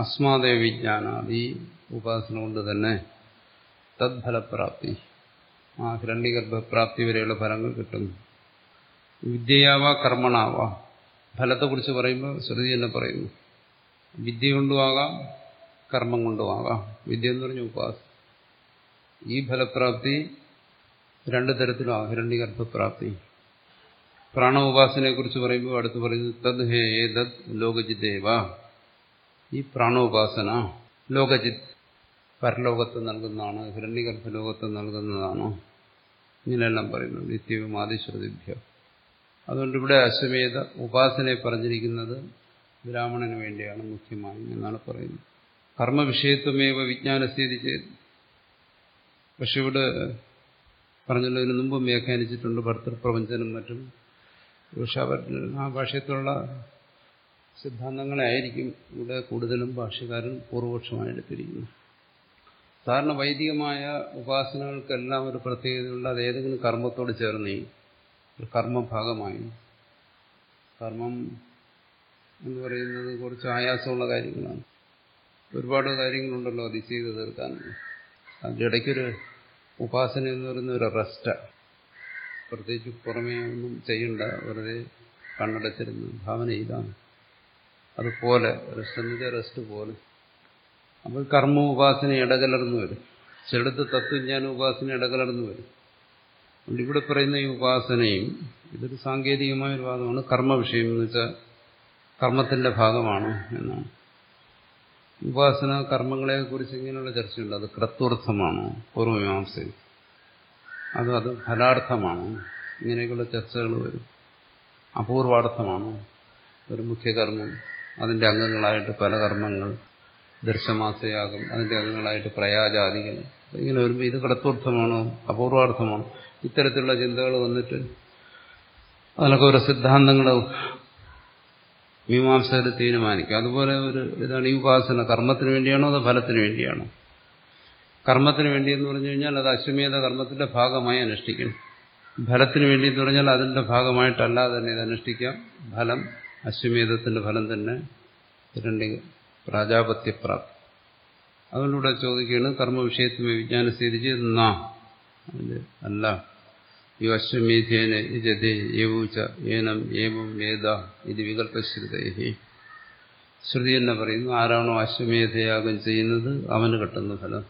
അസ്മാദേ വിജ്ഞാനാദി ഉപാസന കൊണ്ട് തന്നെ തദ്ഫലപ്രാപ്തി ആ ഹിരണ്യഗർഭപ്രാപ്തി വരെയുള്ള ഫലങ്ങൾ കിട്ടുന്നു വിദ്യയാവാ കർമ്മണാവാ ഫലത്തെക്കുറിച്ച് പറയുമ്പോൾ ശ്രുതി തന്നെ പറയുന്നു വിദ്യ കൊണ്ടുമാകാം കർമ്മം കൊണ്ടുമാകാം വിദ്യ എന്ന് പറഞ്ഞ ഉപാസന ഈ ഫലപ്രാപ്തി രണ്ടു തരത്തിലും ഹിരണ്യഗർഭപ്രാപ്തി പ്രാണോപാസനയെക്കുറിച്ച് പറയുമ്പോൾ അടുത്ത് പറയുന്നത് തദ് ഹേ ഏതത് ലോകജിദേവ ഈ പ്രാണോപാസന ലോകജിത് പരലോകത്ത് നൽകുന്നതാണ് ഹിരണ്യഗർഭ ലോകത്ത് നൽകുന്നതാണോ ഇങ്ങനെയെല്ലാം പറയുന്നു നിത്യവും ആദിശ്രുതിഭ്യ അതുകൊണ്ട് ഇവിടെ അശ്വമേധ ഉപാസനയെ പറഞ്ഞിരിക്കുന്നത് ബ്രാഹ്മണന് വേണ്ടിയാണ് മുഖ്യമായും എന്നാണ് പറയുന്നത് കർമ്മവിഷയത്വമേവ വിജ്ഞാനസ്ഥിതി ചെയ്ത് പക്ഷെ ഇവിടെ പറഞ്ഞല്ലോ ഇതിനു മുമ്പും വ്യാഖ്യാനിച്ചിട്ടുണ്ട് ഭർത്തൃപ്രപഞ്ചനും മറ്റും പക്ഷെ അവർ ആ ഭാഷയത്തിലുള്ള സിദ്ധാന്തങ്ങളെ ആയിരിക്കും ഇവിടെ കൂടുതലും ഭാഷകാരൻ പൂർവപക്ഷമായി എടുത്തിരിക്കുന്നു സാധാരണ വൈദികമായ ഉപാസനകൾക്കെല്ലാം ഒരു പ്രത്യേകതയുണ്ട് അത് ഏതെങ്കിലും കർമ്മത്തോട് ചേർന്ന് ഒരു കർമ്മഭാഗമായി കർമ്മം എന്ന് പറയുന്നത് കുറച്ച് ആയാസമുള്ള കാര്യങ്ങളാണ് ഒരുപാട് കാര്യങ്ങളുണ്ടല്ലോ അത് ചെയ്ത് തീർക്കാൻ അതിൻ്റെ ഇടയ്ക്കൊരു ഉപാസന എന്ന് പറയുന്ന ഒരു റെസ്റ്റാണ് പ്രത്യേകിച്ച് പുറമേ ഒന്നും ചെയ്യണ്ട വെറുതെ കണ്ണടച്ചിരുന്ന് ഭാവന ചെയ്താണ് അതുപോലെ റെസ്റ്റ് എന്നിട്ട് റെസ്റ്റ് പോലെ അപ്പോൾ കർമ്മ ഉപാസന ഇടകലർന്നു വരും ചിലടത്ത് തത്വജ്ഞാന ഉപാസന ഇടകലർന്നു വരും അതുകൊണ്ട് ഇവിടെ പറയുന്ന ഈ ഉപാസനയും ഇതൊരു സാങ്കേതികമായ ഒരു ഭാഗമാണ് കർമ്മ വിഷയം എന്ന് വെച്ചാൽ കർമ്മത്തിന്റെ ഭാഗമാണ് എന്നാണ് ഉപാസന കർമ്മങ്ങളെ കുറിച്ച് ഇങ്ങനെയുള്ള ചർച്ചയുണ്ട് അത് കൃത്വർത്ഥമാണോ പൂർവമീമാംസയിൽ അത് അത് ഫലാർത്ഥമാണോ ഇങ്ങനെയൊക്കെയുള്ള ചർച്ചകൾ വരും അപൂർവാർത്ഥമാണോ ഒരു മുഖ്യകർമ്മം അതിന്റെ അംഗങ്ങളായിട്ട് പല കർമ്മങ്ങൾ ദർശമാസയാകും അതിന്റെ അംഗങ്ങളായിട്ട് പ്രയാജാദികൾ ഇങ്ങനെ വരുമ്പോൾ ഇത് കടത്വർത്ഥമാണോ അപൂർവാർത്ഥമാണോ ഇത്തരത്തിലുള്ള ചിന്തകൾ വന്നിട്ട് അതിലൊക്കെ ഓരോ സിദ്ധാന്തങ്ങൾ മീമാംസകർ തീരുമാനിക്കും അതുപോലെ ഒരു ഇതാണ് ഈ ഉപാസന കർമ്മത്തിന് വേണ്ടിയാണോ അതോ ഫലത്തിന് വേണ്ടിയാണോ കർമ്മത്തിന് വേണ്ടി എന്ന് പറഞ്ഞു കഴിഞ്ഞാൽ അത് അശ്വമേധ കർമ്മത്തിന്റെ ഭാഗമായി അനുഷ്ഠിക്കണം ഫലത്തിന് വേണ്ടി എന്ന് പറഞ്ഞാൽ അതിന്റെ ഭാഗമായിട്ടല്ലാതെ തന്നെ ഇത് അനുഷ്ഠിക്കാം ഫലം അശ്വമേധത്തിന്റെ ഫലം തന്നെ രണ്ട് പ്രാജാപത്യപ്രാപ്തി അതുകൊണ്ടിവിടെ ചോദിക്കുകയാണ് കർമ്മവിഷയത്തിന് വിജ്ഞാന സ്ഥിതിച്ച് എന്നാ അല്ല യോ അശ്വമേധേന യജതേ യവൂച്ച ഏനം ഏവം വേദ ഇത് വികല്പശ്രുതേഹി ശ്രുതി തന്നെ പറയുന്നു ആരാണോ അശ്വമേധയാഗം ചെയ്യുന്നത് അവന് കിട്ടുന്ന ഫലം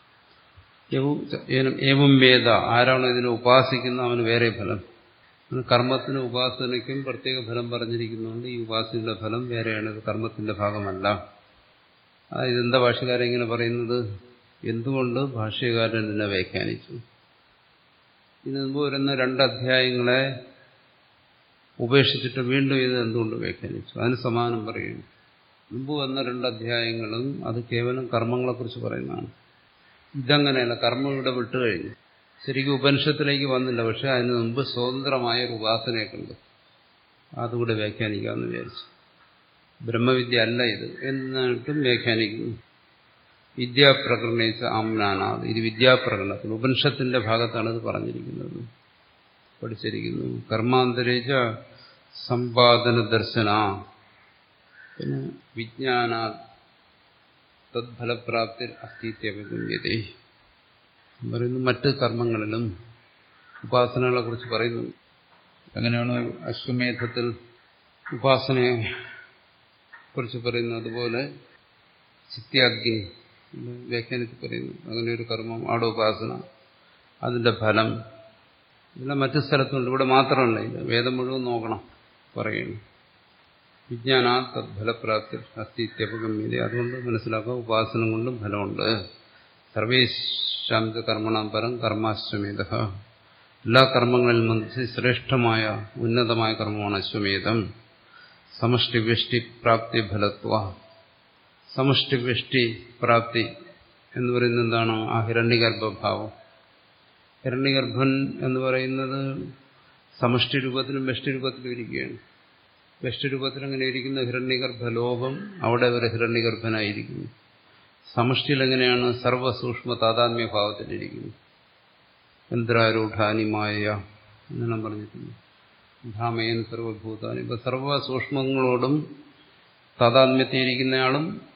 ഏവം വേദ ആരാണോ ഇതിനെ ഉപാസിക്കുന്ന അവന് വേറെ ഫലം കർമ്മത്തിന് ഉപാസനയ്ക്കും പ്രത്യേക ഫലം പറഞ്ഞിരിക്കുന്നുണ്ട് ഈ ഉപാസനയുടെ ഫലം വേറെയാണ് ഇത് കർമ്മത്തിന്റെ ഭാഗമല്ല ഇതെന്താ ഭാഷകാരൻ ഇങ്ങനെ പറയുന്നത് എന്തുകൊണ്ട് ഭാഷ്യകാരൻ ഇതിനെ വ്യാഖ്യാനിച്ചു ഇതിനു മുമ്പ് വരുന്ന രണ്ട് അധ്യായങ്ങളെ ഉപേക്ഷിച്ചിട്ട് വീണ്ടും ഇത് എന്തുകൊണ്ട് വ്യാഖ്യാനിച്ചു അതിന് സമാനം പറയുന്നു മുമ്പ് വന്ന രണ്ട് അധ്യായങ്ങളും അത് കേവലം കർമ്മങ്ങളെക്കുറിച്ച് പറയുന്നതാണ് ഇതങ്ങനെയല്ല കർമ്മം ഇവിടെ വിട്ടുകഴിഞ്ഞു ശരിക്കും ഉപനിഷത്തിലേക്ക് വന്നില്ല പക്ഷെ അതിന് മുമ്പ് സ്വതന്ത്രമായ ഒരു ഉപാസനയൊക്കെ ഉണ്ട് അതുകൂടെ വ്യാഖ്യാനിക്കാമെന്ന് വിചാരിച്ചു ബ്രഹ്മവിദ്യ അല്ല ഇത് എന്നിട്ടും വ്യാഖ്യാനിക്കുന്നു വിദ്യാപ്രകരണേച്ച ആംനാനാഥ് ഇത് വിദ്യാപ്രകരണത്തിൽ ഉപനിഷത്തിന്റെ ഭാഗത്താണ് ഇത് പറഞ്ഞിരിക്കുന്നത് പഠിച്ചിരിക്കുന്നു കർമാന്തരേച്ച സമ്പാദന ദർശന പിന്നെ വിജ്ഞാന തദ്ഫലപ്രാപ്തി അസ്ഥിത്യവിഗമ്യതേ പറയുന്നു മറ്റ് കർമ്മങ്ങളിലും ഉപാസനകളെ കുറിച്ച് പറയുന്നു എങ്ങനെയാണ് അശ്വമേധത്തിൽ ഉപാസനയെ കുറിച്ച് പറയുന്നു അതുപോലെ ചിത്യാഗ്നി വ്യാഖ്യാനത്തിൽ പറയുന്നു അങ്ങനെ ഒരു കർമ്മം ആടെ ഉപാസന അതിന്റെ ഫലം ഇതെല്ലാം മറ്റു സ്ഥലത്തുണ്ട് ഇവിടെ മാത്രമല്ല ഇത് വേദം മുഴുവൻ നോക്കണം പറയുന്നു വിജ്ഞാനാ തദ്ഫലപ്രാപ്തി അസ്ഥിത്യപഗമ്യത അതുകൊണ്ട് മനസ്സിലാക്കുക ഉപാസന കൊണ്ടും ഫലമുണ്ട് സർവേശാന്ത കർമ്മണം പരം കർമാശ്വമേധ എല്ലാ കർമ്മങ്ങളിലും മനസ്സിൽ ശ്രേഷ്ഠമായ ഉന്നതമായ കർമ്മമാണ് അശ്വമേധം സമഷ്ടി വ്യഷ്ടി പ്രാപ്തി ഫലത്വ സമഷ്ടി വ്യഷ്ടി പ്രാപ്തി എന്ന് പറയുന്നത് എന്താണ് ആ ഹിരണ്യഗർഭഭാവം ഹിരണ്യഗർഭൻ എന്ന് പറയുന്നത് സമഷ്ടി രൂപത്തിലും വ്യഷ്ടി രൂപത്തിലും ഇരിക്കുകയാണ് വ്യഷ്ടി രൂപത്തിൽ അങ്ങനെ ഇരിക്കുന്ന ഹിരണ്യഗർഭ ലോകം അവിടെ ഒരു ഹിരണ്യഗർഭനായിരിക്കുന്നു സമഷ്ടിയിൽ എങ്ങനെയാണ് സർവസൂക്ഷ്മ താതാത്മ്യ ഭാവത്തിലിരിക്കുന്നു യന്ത്രാരൂഢാനിമായ എന്നെല്ലാം പറഞ്ഞിട്ടുണ്ട് ഭ്രാമയൻ സർവഭൂതാനി ഇപ്പൊ സർവസൂക്ഷ്മങ്ങളോടും താതാത്മ്യത്തിയിരിക്കുന്നയാളും